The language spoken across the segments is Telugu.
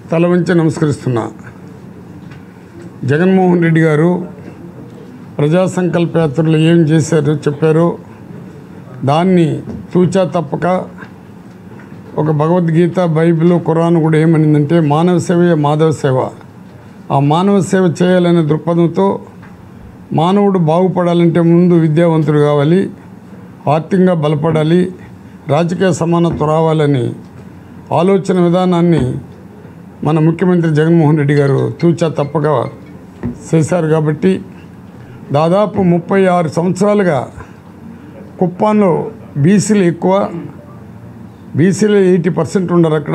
తల వంచి నమస్కరిస్తున్నా జగన్మోహన్ రెడ్డి గారు ప్రజా సంకల్ప యాత్రలో ఏం చేశారో చెప్పారో దాన్ని తూచా తప్పక ఒక భగవద్గీత బైబిల్ ఖురాన్ కూడా ఏమనిందంటే మానవ సేవే మాధవ సేవ ఆ మానవ సేవ చేయాలనే దృక్పథంతో మానవుడు బాగుపడాలంటే ముందు విద్యావంతుడు కావాలి ఆర్థికంగా బలపడాలి రాజకీయ సమానత్వం రావాలని ఆలోచన విధానాన్ని మన ముఖ్యమంత్రి జగన్మోహన్ రెడ్డి గారు తూచా తప్పక చేశారు కాబట్టి దాదాపు ముప్పై ఆరు సంవత్సరాలుగా కుప్పాన్లో బీసీలు ఎక్కువ బీసీలు ఎయిటీ పర్సెంట్ ఉండరు అక్కడ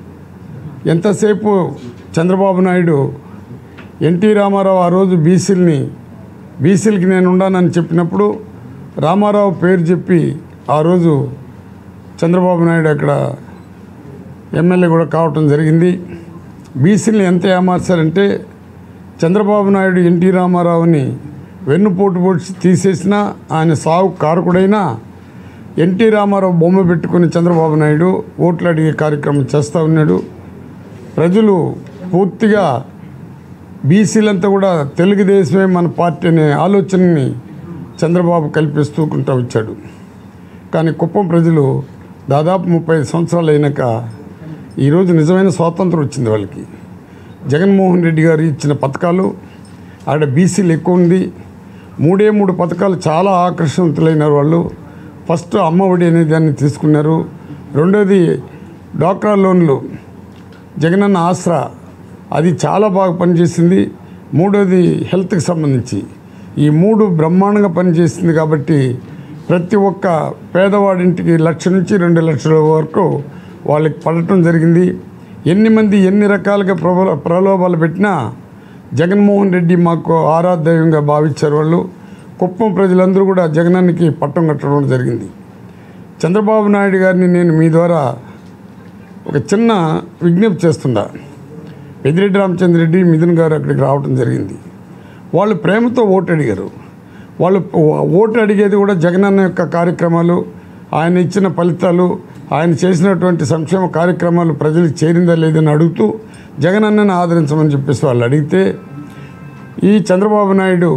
ఎంతసేపు చంద్రబాబు నాయుడు ఎన్టీ రామారావు ఆ రోజు బీసీలని బీసీలకి నేను ఉండానని చెప్పినప్పుడు రామారావు పేరు చెప్పి ఆ రోజు చంద్రబాబు నాయుడు అక్కడ ఎమ్మెల్యే కూడా కావటం జరిగింది బీసీని ఎంత ఏమార్చారంటే చంద్రబాబు నాయుడు ఎన్టీ రామారావుని వెన్నుపోటు పొడిచి తీసేసిన ఆయన సాగు కారకుడైనా ఎన్టీ రామారావు బొమ్మ పెట్టుకుని చంద్రబాబు నాయుడు ఓట్లు అడిగే కార్యక్రమం చేస్తూ ఉన్నాడు ప్రజలు పూర్తిగా బీసీలంతా కూడా తెలుగుదేశమే మన పార్టీ అనే ఆలోచనని చంద్రబాబు కల్పిస్తూకుంటూ వచ్చాడు కానీ కుప్పం ప్రజలు దాదాపు ముప్పై సంవత్సరాలు అయినాక ఈరోజు నిజమైన స్వాతంత్రం వచ్చింది వాళ్ళకి జగన్మోహన్ రెడ్డి గారు ఇచ్చిన పథకాలు ఆడ బీసీలు ఎక్కువ ఉంది మూడే మూడు పథకాలు చాలా ఆకర్షవంతులైన వాళ్ళు ఫస్ట్ అమ్మఒడి అనే దాన్ని తీసుకున్నారు రెండోది డ్వాక్రా లోన్లు జగనన్న ఆసరా అది చాలా బాగా పనిచేసింది మూడోది హెల్త్కి సంబంధించి ఈ మూడు బ్రహ్మాండంగా పనిచేసింది కాబట్టి ప్రతి ఒక్క పేదవాడింటికి లక్ష నుంచి రెండు లక్షల వరకు వాళ్ళకి పడటం జరిగింది ఎన్ని మంది ఎన్ని రకాలుగా ప్రబల ప్రలోభాలు పెట్టినా జగన్మోహన్ రెడ్డి మాకు ఆరాధ్యంగా భావించారు వాళ్ళు కుప్పం ప్రజలందరూ కూడా జగనానికి పట్టం కట్టడం జరిగింది చంద్రబాబు నాయుడు గారిని నేను మీ ద్వారా ఒక చిన్న విజ్ఞప్తి చేస్తుండా పెద్దిరెడ్డి రామచంద్రరెడ్డి మిథున్ గారు అక్కడికి రావడం జరిగింది వాళ్ళు ప్రేమతో ఓటు అడిగారు వాళ్ళు ఓటు అడిగేది కూడా జగనన్న యొక్క కార్యక్రమాలు ఆయన ఇచ్చిన ఫలితాలు ఆయన చేసినటువంటి సంక్షేమ కార్యక్రమాలు ప్రజలకు చేరిందా లేదని అడుగుతూ జగనన్నని ఆదరించమని చెప్పేసి వాళ్ళు అడిగితే ఈ చంద్రబాబు నాయుడు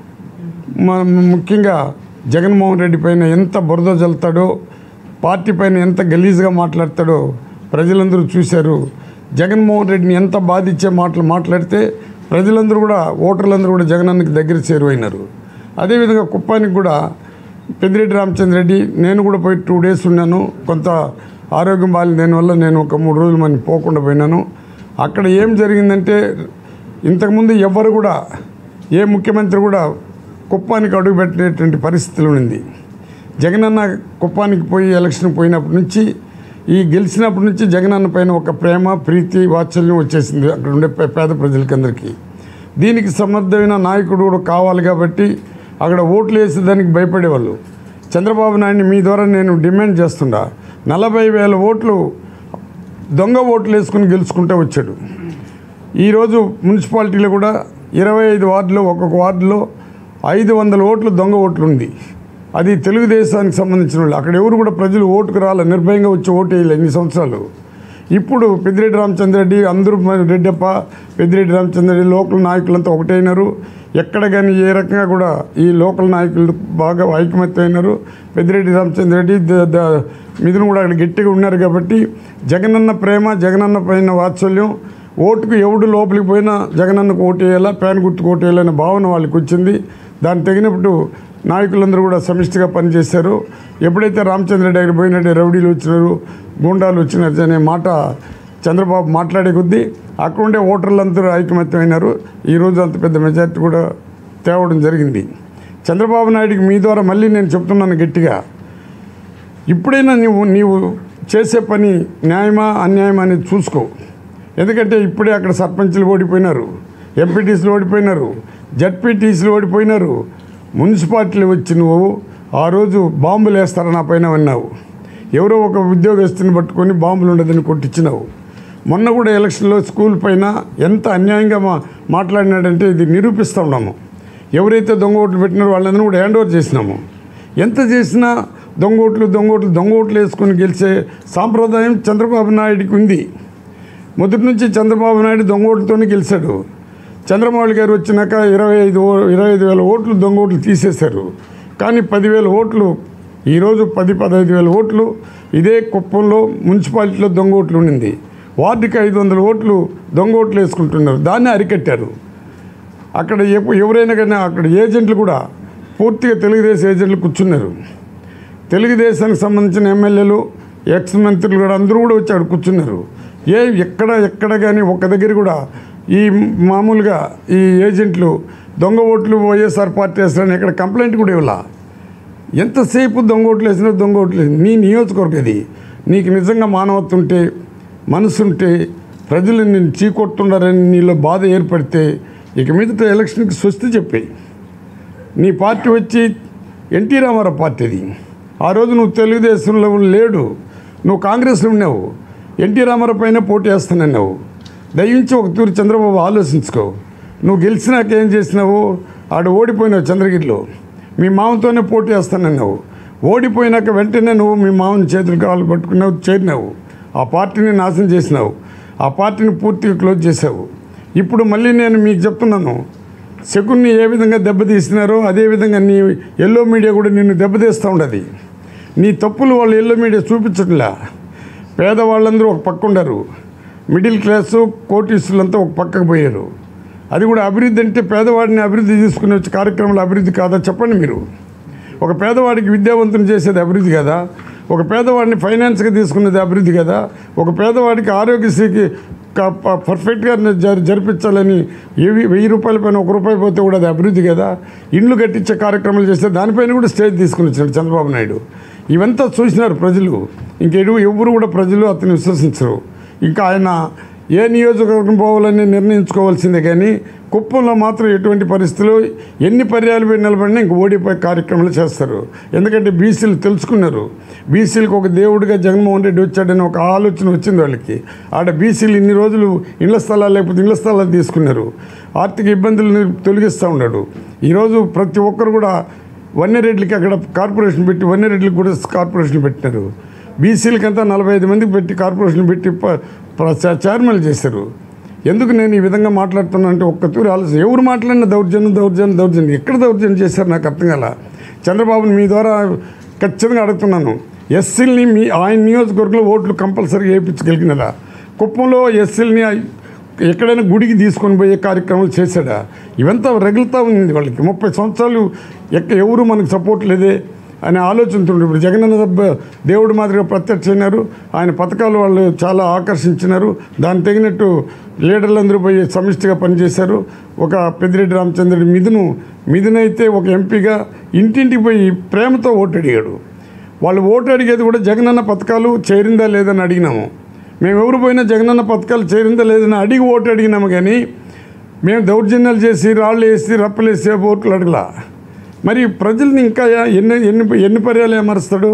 మ- ముఖ్యంగా జగన్మోహన్ రెడ్డి పైన ఎంత బురద జల్లుతాడో పార్టీ పైన ఎంత గలీజ్గా మాట్లాడతాడో ప్రజలందరూ చూశారు జగన్మోహన్ రెడ్డిని ఎంత బాధించే మాటలు మాట్లాడితే ప్రజలందరూ కూడా ఓటర్లందరూ కూడా జగనన్నకి దగ్గర చేరువైనారు అదేవిధంగా కుప్పానికి కూడా పెద్దిరెడ్డి రామచంద్రరెడ్డి నేను కూడా పోయి టూ డేస్ ఉన్నాను కొంత ఆరోగ్యం బాగాలేదు దానివల్ల నేను ఒక మూడు రోజులు మనం పోకుండా పోయినాను అక్కడ ఏం జరిగిందంటే ఇంతకుముందు ఎవ్వరు కూడా ఏ ముఖ్యమంత్రి కూడా కుప్పానికి అడుగుపెట్టేటువంటి పరిస్థితులు ఉంది జగనన్న కుప్పానికి పోయి ఎలక్షన్ పోయినప్పటి నుంచి ఈ గెలిచినప్పటి నుంచి జగనన్న పైన ఒక ప్రేమ ప్రీతి వాత్సల్యం వచ్చేసింది అక్కడ ఉండే పే- పేద ప్రజలకందరికీ దీనికి సమర్థమైన నాయకుడు కూడా కావాలి కాబట్టి అక్కడ ఓట్లు వేసేదానికి భయపడేవాళ్ళు చంద్రబాబు నాయుడిని మీ ద్వారా నేను డిమాండ్ చేస్తుండా నలభై వేల ఓట్లు దొంగ ఓట్లు వేసుకుని గెలుచుకుంటూ వచ్చాడు ఈరోజు మున్సిపాలిటీలో కూడా ఇరవై ఐదు వార్డులో ఒక్కొక్క వార్డులో ఐదు వందల ఓట్లు దొంగ ఓట్లు ఉంది అది తెలుగుదేశానికి సంబంధించిన వాళ్ళు అక్కడ ఎవరు కూడా ప్రజలు ఓటుకు రాలే నిర్భయంగా వచ్చి ఓటు వేయలే ఇన్ని సంవత్సరాలు ఇప్పుడు పెద్దిరెడ్డి రామచంద్రరెడ్డి అందరూ మరి రెడ్డప్ప పెద్దిరెడ్డి రామచంద్రరెడ్డి లోకల్ నాయకులంతా ఒకటైనారు ఎక్కడ కానీ ఏ రకంగా కూడా ఈ లోకల్ నాయకులు బాగా ఐకమత్యం అయినారు పెద్దిరెడ్డి రామచంద్రరెడ్డి ద- ద- మిథున్ కూడా అక్కడ గట్టిగా ఉన్నారు కాబట్టి జగనన్న ప్రేమ జగనన్న పైన వాత్సల్యం ఓటుకు ఎవడు లోపలికి పోయినా జగనన్నకు ఓటు వేయాలా ప్యాన్ గుర్తుకు ఓటు వేయాలనే భావన వాళ్ళకి వచ్చింది దాన్ని తగినప్పుడు నాయకులందరూ కూడా సమిష్టిగా పనిచేశారు ఎప్పుడైతే రామచంద్ర దగ్గర పోయినట్టే రౌడీలు వచ్చినారు గూండాలు వచ్చినారు అనే మాట చంద్రబాబు మాట్లాడే కొద్దీ అక్కడ ఉండే ఓటర్లందరూ ఐకమత్యమైనారు ఈరోజు అంత పెద్ద మెజార్టీ కూడా తేవడం జరిగింది చంద్రబాబు నాయుడికి మీ ద్వారా మళ్ళీ నేను చెప్తున్నాను గట్టిగా ఇప్పుడైనా నీవు నీవు చేసే పని న్యాయమా అన్యాయమా అనేది చూసుకో ఎందుకంటే ఇప్పుడే అక్కడ సర్పంచ్లు ఓడిపోయినారు ఎంపీటీసీలు ఓడిపోయినారు జడ్పీటీసీలు ఓడిపోయినారు మున్సిపాలిటీలు వచ్చి నువ్వు ఆ రోజు బాంబులు వేస్తారా నా పైన విన్నావు ఎవరో ఒక ఉద్యోగస్తుని పట్టుకొని బాంబులు ఉండదని కొట్టించినావు మొన్న కూడా ఎలక్షన్లో స్కూల్ పైన ఎంత అన్యాయంగా మా మాట్లాడినాడంటే ఇది నిరూపిస్తూ ఉన్నాము ఎవరైతే దొంగ ఓట్లు పెట్టినారో వాళ్ళందరూ కూడా హ్యాండ్ ఓవర్ చేసినాము ఎంత చేసినా దొంగ ఓట్లు దొంగ ఓట్లు దొంగ ఓట్లు వేసుకొని గెలిచే సాంప్రదాయం చంద్రబాబు నాయుడికి ఉంది మొదటి నుంచి చంద్రబాబు నాయుడు దొంగ ఓట్లతోనే గెలిచాడు చంద్రబాబు గారు వచ్చినాక ఇరవై ఐదు ఓ- ఇరవై ఐదు వేల ఓట్లు దొంగ ఓట్లు తీసేశారు కానీ పదివేల ఓట్లు ఈరోజు పది పదహైదు వేల ఓట్లు ఇదే కుప్పంలో మున్సిపాలిటీలో దొంగ ఓట్లు ఉండింది వార్డుకి ఐదు వందల ఓట్లు దొంగ ఓట్లు వేసుకుంటున్నారు దాన్ని అరికట్టారు అక్కడ ఎప్పు- ఎవరైనా కానీ అక్కడ ఏజెంట్లు కూడా పూర్తిగా తెలుగుదేశం ఏజెంట్లు కూర్చున్నారు తెలుగుదేశానికి సంబంధించిన ఎమ్మెల్యేలు ఎక్స్ మంత్రులు కూడా అందరూ కూడా వచ్చి అక్కడ కూర్చున్నారు ఏ ఎక్కడ ఎక్కడ కానీ ఒక్క దగ్గర కూడా ఈ మామూలుగా ఈ ఏజెంట్లు దొంగ ఓట్లు వైఎస్ఆర్ పార్టీ వేస్తారని ఎక్కడ కంప్లైంట్ కూడా ఇవ్వాల ఎంతసేపు దొంగ ఓట్లు వేసినా దొంగ ఓట్లు వేసినా నీ నియోజకవర్గం అది నీకు నిజంగా మానవత్వం ఉంటే మనసుంటే ప్రజలు నేను చీకొట్టున్నారని నీలో బాధ ఏర్పడితే ఇక మీదట ఎలక్షన్కి స్వస్తి చెప్పాయి నీ పార్టీ వచ్చి ఎన్టీ రామారావు పార్టీ అది ఆ రోజు నువ్వు తెలుగుదేశంలో లేడు నువ్వు కాంగ్రెస్లో ఉన్నావు ఎన్టీ రామారావు పైన పోటీ వేస్తానన్నావు దయించి ఒక తూరి చంద్రబాబు ఆలోచించుకో నువ్వు గెలిచినాక ఏం చేసినావు ఆడ ఓడిపోయినావు చంద్రగిరిలో మీ మామతోనే పోటీ వేస్తానన్నావు ఓడిపోయినాక వెంటనే నువ్వు మీ మామని చేతులు కాళ్ళు పట్టుకున్నావు చేరినావు ఆ పార్టీని నాశనం చేసినావు ఆ పార్టీని పూర్తిగా క్లోజ్ చేసావు ఇప్పుడు మళ్ళీ నేను మీకు చెప్తున్నాను శకున్ని ఏ విధంగా దెబ్బతీస్తున్నారో అదేవిధంగా నీ ఎల్లో మీడియా కూడా నిన్ను దెబ్బతీస్తూ ఉండదు నీ తప్పులు వాళ్ళు ఎల్లో మీడియా చూపించట్లా పేదవాళ్ళందరూ ఒక పక్క ఉండరు మిడిల్ క్లాసు కోటీసులంతా ఒక పక్కకు పోయారు అది కూడా అభివృద్ధి అంటే పేదవాడిని అభివృద్ధి తీసుకుని వచ్చే కార్యక్రమాలు అభివృద్ధి కాదా చెప్పండి మీరు ఒక పేదవాడికి విద్యావంతుని చేసేది అభివృద్ధి కదా ఒక పేదవాడిని ఫైనాన్స్గా తీసుకునేది అభివృద్ధి కదా ఒక పేదవాడికి ఆరోగ్యశ్రీకి క- ప- పర్ఫెక్ట్గా జరి జరిపించాలని ఏవి వెయ్యి రూపాయల పైన ఒక రూపాయి పోతే కూడా అది అభివృద్ధి కదా ఇండ్లు కట్టించే కార్యక్రమాలు చేస్తే దానిపైన కూడా స్టేజ్ తీసుకుని వచ్చాడు చంద్రబాబు నాయుడు ఇవంతా చూసినారు ప్రజలు ఇంకెడు ఎవరు కూడా ప్రజలు అతను విశ్వసించరు ఇంకా ఆయన ఏ నియోజకవర్గం పోవాలని నిర్ణయించుకోవాల్సిందే కానీ కుప్పంలో మాత్రం ఎటువంటి పరిస్థితులు ఎన్ని పర్యాలు పోయి నిలబడినా ఇంక ఓడిపోయే కార్యక్రమాలు చేస్తారు ఎందుకంటే బీసీలు తెలుసుకున్నారు బీసీలకు ఒక దేవుడిగా జగన్మోహన్ రెడ్డి వచ్చాడని ఒక ఆలోచన వచ్చింది వాళ్ళకి ఆడ బీసీలు ఇన్ని రోజులు ఇళ్ల స్థలాలు లేకపోతే ఇళ్ల స్థలాలు తీసుకున్నారు ఆర్థిక ఇబ్బందులను తొలగిస్తూ ఉన్నాడు ఈరోజు ప్రతి ఒక్కరు కూడా వన్యరెడ్లకి అక్కడ కార్పొరేషన్ పెట్టి వన్యరెడ్లకు కూడా కార్పొరేషన్ పెట్టినారు బీసీలకంతా నలభై ఐదు మందికి పెట్టి కార్పొరేషన్ పెట్టి ప- ప్ర- చ- చైర్మన్లు చేశారు ఎందుకు నేను ఈ విధంగా మాట్లాడుతున్నా అంటే ఒక్క తూరి ఆలోచన ఎవరు మాట్లాడిన దౌర్జన్యం దౌర్జన్యం దౌర్జన్యం ఎక్కడ దౌర్జన్యం చేశారు నాకు అర్థం కాల చంద్రబాబుని మీ ద్వారా ఖచ్చితంగా అడుగుతున్నాను ఎస్సీలని మీ ఆయన నియోజకవర్గంలో ఓట్లు కంపల్సరీగా వేయించగలిగినారా కుప్పంలో ఎస్సీలని ఎక్కడైనా గుడికి తీసుకొని పోయే కార్యక్రమాలు చేశాడా ఇవంతా రగులుతూ ఉంది వాళ్ళకి ముప్పై సంవత్సరాలు ఎక్క ఎవరు మనకు సపోర్ట్ లేదే అనే ఆలోచనతో ఇప్పుడు జగనన్న దెబ్బ దేవుడి మాదిరిగా ప్రత్యక్షమైనారు ఆయన పథకాలు వాళ్ళు చాలా ఆకర్షించినారు దానికి తగినట్టు లీడర్లందరూ పోయి సమిష్టిగా పనిచేశారు ఒక పెద్దిరెడ్డి రామచంద్రుడి మిథును మిథునైతే ఒక ఎంపీగా ఇంటింటికి పోయి ప్రేమతో ఓటు అడిగాడు వాళ్ళు ఓటు అడిగేది కూడా జగనన్న పథకాలు చేరిందా లేదని అడిగినాము మేము ఎవరు పోయినా జగనన్న పథకాలు చేరిందా లేదని అడిగి ఓటు అడిగినాము కానీ మేము దౌర్జన్యాలు చేసి రాళ్ళు వేసి రప్పలు వేసి ఓట్లు అడగలా మరి ప్రజల్ని ఇంకా ఎన్ని ఎన్ని ఎన్ని పర్యాలు ఏమరుస్తాడు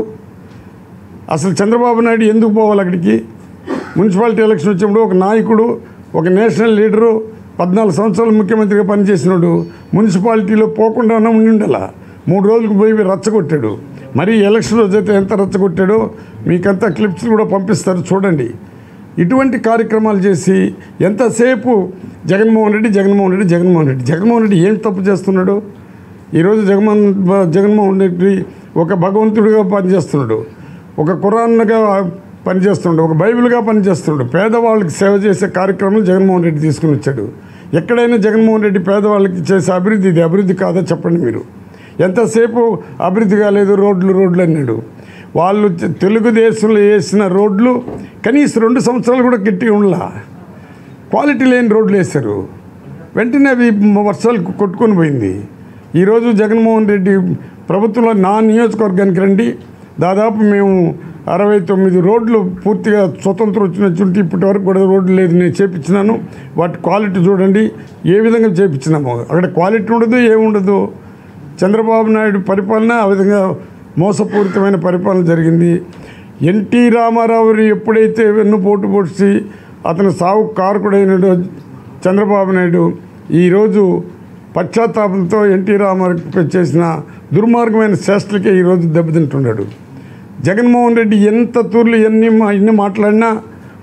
అసలు చంద్రబాబు నాయుడు ఎందుకు పోవాలి అక్కడికి మున్సిపాలిటీ ఎలక్షన్ వచ్చినప్పుడు ఒక నాయకుడు ఒక నేషనల్ లీడరు పద్నాలుగు సంవత్సరాలు ముఖ్యమంత్రిగా పనిచేసినాడు మున్సిపాలిటీలో పోకుండా ఉండి ఉండాల మూడు రోజులకు పోయి రచ్చగొట్టాడు మరి ఎలక్షన్ రోజు అయితే ఎంత రచ్చగొట్టాడో మీకంతా క్లిప్స్ కూడా పంపిస్తారు చూడండి ఇటువంటి కార్యక్రమాలు చేసి ఎంతసేపు జగన్మోహన్ రెడ్డి జగన్మోహన్ రెడ్డి జగన్మోహన్ రెడ్డి జగన్మోహన్ రెడ్డి ఏం తప్పు చేస్తున్నాడు ఈరోజు జగన్మోహన్ జగన్మోహన్ రెడ్డి ఒక భగవంతుడిగా పనిచేస్తున్నాడు ఒక ఖురాన్గా పనిచేస్తున్నాడు ఒక బైబిల్గా పనిచేస్తున్నాడు పేదవాళ్ళకి సేవ చేసే కార్యక్రమం జగన్మోహన్ రెడ్డి తీసుకుని వచ్చాడు ఎక్కడైనా జగన్మోహన్ రెడ్డి పేదవాళ్ళకి చేసే అభివృద్ధి ఇది అభివృద్ధి కాదా చెప్పండి మీరు ఎంతసేపు అభివృద్ధి కాలేదు రోడ్లు రోడ్లు అన్నాడు వాళ్ళు తె- తెలుగుదేశంలో వేసిన రోడ్లు కనీసం రెండు సంవత్సరాలు కూడా గట్టిగా ఉండలా క్వాలిటీ లేని రోడ్లు వేశారు వెంటనే అవి వర్షాలు కొట్టుకొని పోయింది ఈరోజు జగన్మోహన్ రెడ్డి ప్రభుత్వంలో నా నియోజకవర్గానికి రండి దాదాపు మేము అరవై తొమ్మిది రోడ్లు పూర్తిగా స్వతంత్రం వచ్చినట్టుంటే ఇప్పటి వరకు కూడా రోడ్లు లేదు నేను చేపించినాను వాటి క్వాలిటీ చూడండి ఏ విధంగా చేపించినామో అక్కడ క్వాలిటీ ఉండదు ఏముండదు చంద్రబాబు నాయుడు పరిపాలన ఆ విధంగా మోసపూరితమైన పరిపాలన జరిగింది ఎన్టీ రామారావు ఎప్పుడైతే వెన్నుపోటు పొడిచి అతను సావు కారకుడైనడో చంద్రబాబు నాయుడు ఈరోజు పశ్చాత్తాపంతో ఎన్టీ రామారావు చేసిన దుర్మార్గమైన చేష్టలకే ఈరోజు దెబ్బతింటున్నాడు జగన్మోహన్ రెడ్డి ఎంత తూర్లు ఎన్ని మా- ఎన్ని మాట్లాడినా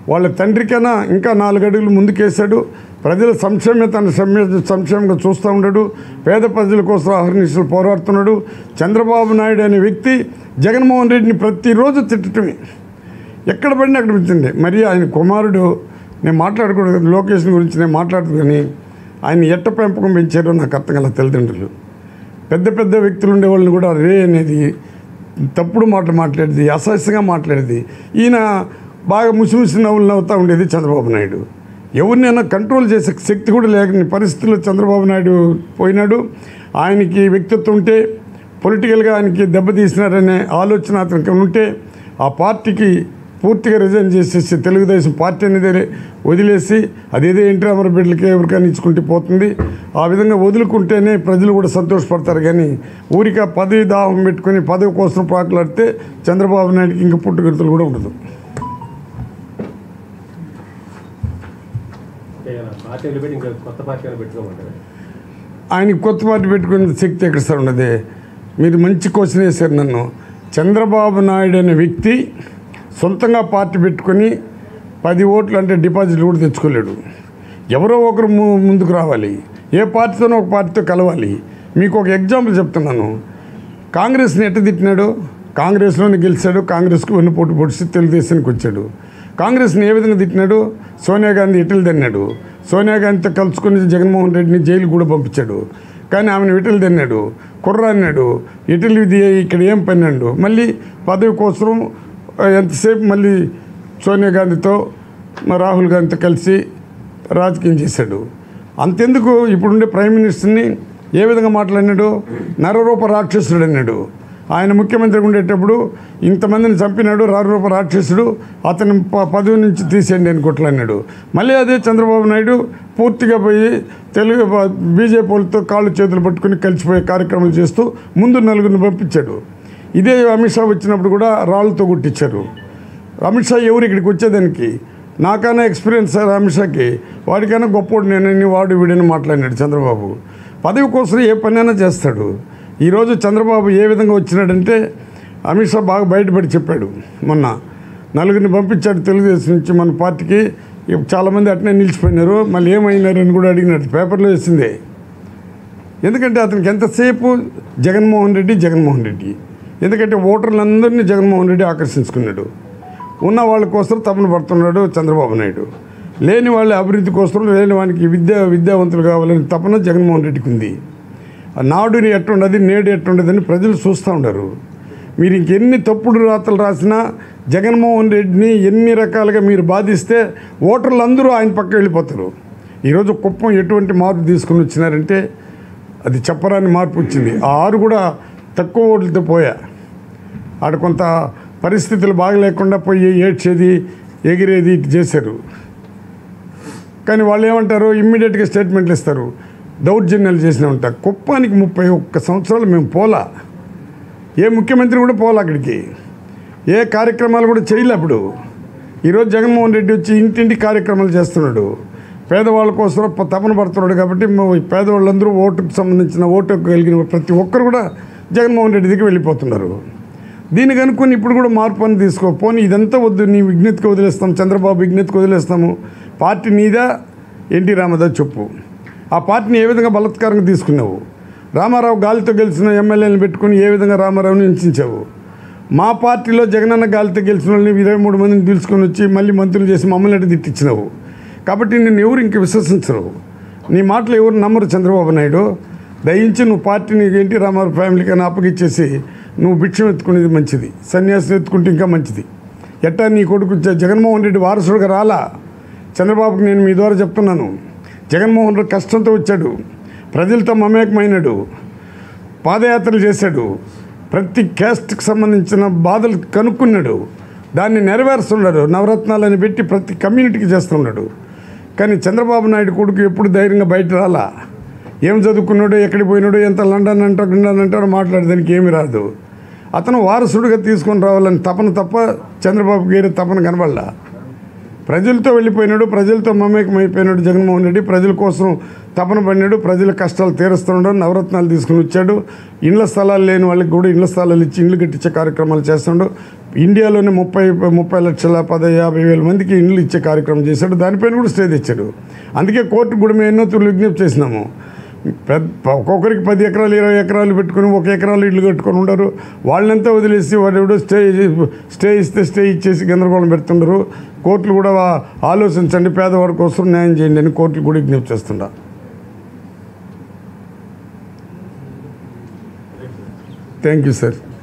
వాళ్ళ తండ్రికైనా ఇంకా నాలుగు అడుగులు ముందుకేశాడు ప్రజల సంక్షేమే తన సంక్షే- సంక్షేమంగా చూస్తూ ఉన్నాడు పేద ప్రజల కోసం అహర్నిశలు పోరాడుతున్నాడు చంద్రబాబు నాయుడు అనే వ్యక్తి జగన్మోహన్ రెడ్డిని ప్రతిరోజు తిట్టడమే ఎక్కడ పడినా అక్కడ పెట్టండి మరి ఆయన కుమారుడు నేను మాట్లాడకూడదు లొకేషన్ గురించి నేను మాట్లాడుతుని ఆయన ఎట్ట పెంపకం పెంచారో నాకు అర్థం కల తల్లిదండ్రులు పెద్ద పెద్ద వ్యక్తులు ఉండే వాళ్ళని కూడా రే అనేది తప్పుడు మాటలు మాట్లాడేది అసహ్యంగా మాట్లాడేది ఈయన బాగా ముసిముసి నవ్వులు నవ్వుతూ ఉండేది చంద్రబాబు నాయుడు ఎవరినైనా కంట్రోల్ చేసే శక్తి కూడా లేని పరిస్థితుల్లో చంద్రబాబు నాయుడు పోయినాడు ఆయనకి వ్యక్తిత్వం ఉంటే పొలిటికల్గా ఆయనకి దెబ్బతీసినారనే ఆలోచన అతనికి ఉంటే ఆ పార్టీకి పూర్తిగా రిజైన్ చేసేసి తెలుగుదేశం పార్టీ అనేది వదిలేసి అదేదో ఎన్టీ రామారావు బిడ్డలకి ఎవరికైనా ఇచ్చుకుంటే పోతుంది ఆ విధంగా వదులుకుంటేనే ప్రజలు కూడా సంతోషపడతారు కానీ ఊరిక పదవి దాహం పెట్టుకొని పదవి కోసం పాకులాడితే చంద్రబాబు నాయుడుకి ఇంకా పుట్టుగతులు కూడా ఉండదు అంటే ఇలా పార్టీ వదిలిపెట్టి ఇంకా కొత్త పార్టీ ఏమైనా పెట్టుకోమంటారు ఆయనకి కొత్త పార్టీ పెట్టుకునే శక్తి ఎక్కడ సార్ ఉన్నది మీరు మంచి క్వశ్చన్ వేశారు నన్ను చంద్రబాబు నాయుడు అనే వ్యక్తి సొంతంగా పార్టీ పెట్టుకొని పది ఓట్లు అంటే డిపాజిట్లు కూడా తెచ్చుకోలేడు ఎవరో ఒకరు ము- ముందుకు రావాలి ఏ పార్టీతోనో ఒక పార్టీతో కలవాలి మీకు ఒక ఎగ్జాంపుల్ చెప్తున్నాను కాంగ్రెస్ని ఎట్ట తిట్టినాడు కాంగ్రెస్లోనే గెలిచాడు కాంగ్రెస్కి వెన్నుపోటు పొడిచి తెలుగుదేశానికి వచ్చాడు కాంగ్రెస్ని ఏ విధంగా తిట్టినాడు సోనియా గాంధీ ఇటలు తిన్నాడు సోనియా గాంధీతో కలుసుకుని జగన్మోహన్ రెడ్డిని జైలు కూడా పంపించాడు కానీ ఆమెను ఇటలు తిన్నాడు కుర్ర అన్నాడు ఇటలు ఇది ఇక్కడ ఏం పని అన్నాడు మళ్ళీ పదవి కోసం ఆ, ఎంతసేపు మళ్ళీ సోనియా గాంధీతో మా రాహుల్ గాంధీతో కలిసి రాజకీయం చేశాడు అంతెందుకు ఇప్పుడుండే ప్రైమ్ మినిస్టర్ని ఏ విధంగా మాట్లాడినాడు నరరూప రాక్షసుడు అన్నాడు ఆయన ముఖ్యమంత్రిగా ఉండేటప్పుడు ఇంతమందిని చంపినాడు నరరూప రాక్షసుడు అతని ప- పదవి నుంచి తీసేయండి అని కొట్లాడినాడు మళ్ళీ అదే చంద్రబాబు నాయుడు పూర్తిగా పోయి తెలుగు బీజేపీ వాళ్ళతో కాళ్ళు చేతులు పట్టుకుని కలిసిపోయే కార్యక్రమాలు చేస్తూ ముందు నలుగురిని పంపించాడు ఇదే అమిత్ షా వచ్చినప్పుడు కూడా రాళ్ళతో కొట్టించారు అమిత్ షా ఎవరు ఇక్కడికి వచ్చేదానికి నాకైనా ఎక్స్పీరియన్స్ సార్ అమిత్ షాకి వాడికైనా గొప్పోడు నేనని వాడు వీడని మాట్లాడినాడు చంద్రబాబు పదవి కోసం ఏ పనైనా చేస్తాడు ఈరోజు చంద్రబాబు ఏ విధంగా వచ్చినాడంటే అమిత్ షా బాగా బయటపడి చెప్పాడు మొన్న నలుగురిని పంపించాడు తెలుగుదేశం నుంచి మన పార్టీకి ఇక చాలామంది అట్నే నిలిచిపోయినారు మళ్ళీ ఏమైనారు అని కూడా అడిగినాడు పేపర్లో వేసిందే ఎందుకంటే అతనికి ఎంతసేపు జగన్మోహన్ రెడ్డి జగన్మోహన్ రెడ్డి ఎందుకంటే ఓటర్లందరినీ జగన్మోహన్ రెడ్డి ఆకర్షించుకున్నాడు ఉన్న వాళ్ళ కోసం తపన పడుతున్నాడు చంద్రబాబు నాయుడు లేని వాళ్ళ అభివృద్ధి కోసం లేని వానికి విద్యా విద్యావంతులు కావాలని తపన జగన్మోహన్ రెడ్డికి ఉంది ఆ నాడుని ఎట్టుండదు నేడు ఎట్టుండదని ప్రజలు చూస్తూ ఉన్నారు మీరు ఇంకెన్ని తప్పుడు రాతలు రాసినా జగన్మోహన్ రెడ్డిని ఎన్ని రకాలుగా మీరు బాధిస్తే ఓటర్లు అందరూ ఆయన పక్క వెళ్ళిపోతారు ఈరోజు కుప్పం ఎటువంటి మార్పు తీసుకుని వచ్చినారంటే అది చెప్పరాని మార్పు వచ్చింది ఆ ఆరు కూడా తక్కువ ఓట్లతో పోయా ఆడ కొంత పరిస్థితులు బాగలేకుండా పోయి ఏడ్చేది ఎగిరేది ఇటు చేశారు కానీ వాళ్ళు ఏమంటారు ఇమ్మీడియట్గా స్టేట్మెంట్లు ఇస్తారు దౌర్జన్యాలు చేసిన ఉంటారు కుప్పానికి ముప్పై ఒక్క సంవత్సరాలు మేము పోలా ఏ ముఖ్యమంత్రి కూడా పోలా అక్కడికి ఏ కార్యక్రమాలు కూడా చేయలే అప్పుడు ఈరోజు జగన్మోహన్ రెడ్డి వచ్చి ఇంటింటి కార్యక్రమాలు చేస్తున్నాడు పేదవాళ్ళ కోసం ప- తపన పడుతున్నాడు కాబట్టి మా ఈ పేదవాళ్ళందరూ ఓటుకు సంబంధించిన ఓటు హక్కు కలిగిన ప్రతి ఒక్కరు కూడా జగన్మోహన్ రెడ్డి దగ్గర వెళ్ళిపోతున్నారు దీనికి అనుకుని ఇప్పుడు కూడా మార్పు అని తీసుకో పోనీ ఇదంతా వద్దు నీ విజ్ఞతకి వదిలేస్తాం చంద్రబాబు విజ్ఞతకి వదిలేస్తాము పార్టీ నీదా ఎన్టీ రామదా చెప్పు ఆ పార్టీని ఏ విధంగా బలత్కారంగా తీసుకున్నావు రామారావు గాలితో గెలిచిన ఎమ్మెల్యేలను పెట్టుకుని ఏ విధంగా రామారావుని హింసించావు మా పార్టీలో జగనన్న గాలితో గెలిచిన వాళ్ళని ఇరవై మూడు మందిని పిలుచుకొని వచ్చి మళ్ళీ మంత్రులు చేసి మమ్మల్ని అటు తిట్టించినావు కాబట్టి నిన్ను ఎవరు ఇంక విశ్వసించరు నీ మాటలు ఎవరు నమ్మరు చంద్రబాబు నాయుడు దయించి నువ్వు పార్టీని ఎన్టీ రామారావు ఫ్యామిలీకి అని అప్పగిచ్చేసి నువ్వు భిక్షం ఎత్తుకునేది మంచిది సన్యాసం ఎత్తుకుంటే ఇంకా మంచిది ఎట్టా నీ కొడుకు జ- జగన్మోహన్ రెడ్డి వారసుడుగా రాలా చంద్రబాబుకి నేను మీ ద్వారా చెప్తున్నాను జగన్మోహన్ రెడ్డి కష్టంతో వచ్చాడు ప్రజలతో మమేకమైనాడు పాదయాత్రలు చేశాడు ప్రతి క్యాస్ట్కి సంబంధించిన బాధలు కనుక్కున్నాడు దాన్ని నెరవేరుస్తున్నాడు నవరత్నాలని పెట్టి ప్రతి కమ్యూనిటీకి చేస్తున్నాడు కానీ చంద్రబాబు నాయుడు కొడుకు ఎప్పుడు ధైర్యంగా బయట రాలా ఏం చదువుకున్నాడో ఎక్కడికి పోయినాడో ఎంత లండన్ అంటో లండన్ అంటాడో మాట్లాడడానికి ఏమీ రాదు అతను వారసుడిగా తీసుకొని రావాలని తపన తప్ప చంద్రబాబు గారి తపన కనబడలా ప్రజలతో వెళ్ళిపోయినాడు ప్రజలతో మమేకం అయిపోయినాడు జగన్మోహన్ రెడ్డి ప్రజల కోసం తపన పడినాడు ప్రజల కష్టాలు తీరుస్తున్నాడు నవరత్నాలు తీసుకుని వచ్చాడు ఇండ్ల స్థలాలు లేని వాళ్ళకి కూడా ఇండ్ల స్థలాలు ఇచ్చి ఇండ్లు కట్టించే కార్యక్రమాలు చేస్తున్నాడు ఇండియాలోనే ముప్పై ముప్పై లక్షల పది యాభై వేల మందికి ఇండ్లు ఇచ్చే కార్యక్రమం చేశాడు దానిపైన కూడా స్టే తెచ్చాడు అందుకే కోర్టు కూడా మేము ఎన్నో తూర్లు విజ్ఞప్తి చేసినాము పెద్ద ఒక్కొక్కరికి పది ఎకరాలు ఇరవై ఎకరాలు పెట్టుకుని ఒక ఎకరాలు ఇల్లు కట్టుకొని ఉండరు వాళ్ళంతా వదిలేసి వాడు స్టే స్టే ఇస్తే స్టే ఇచ్చేసి గందరగోళం పెడుతుండరు కోర్టులు కూడా వా- ఆలోచించండి పేదవాడి కోసం న్యాయం చేయండి అని కోర్టులు కూడా విజ్ఞప్తి చేస్తుండ థ్యాంక్ యూ సార్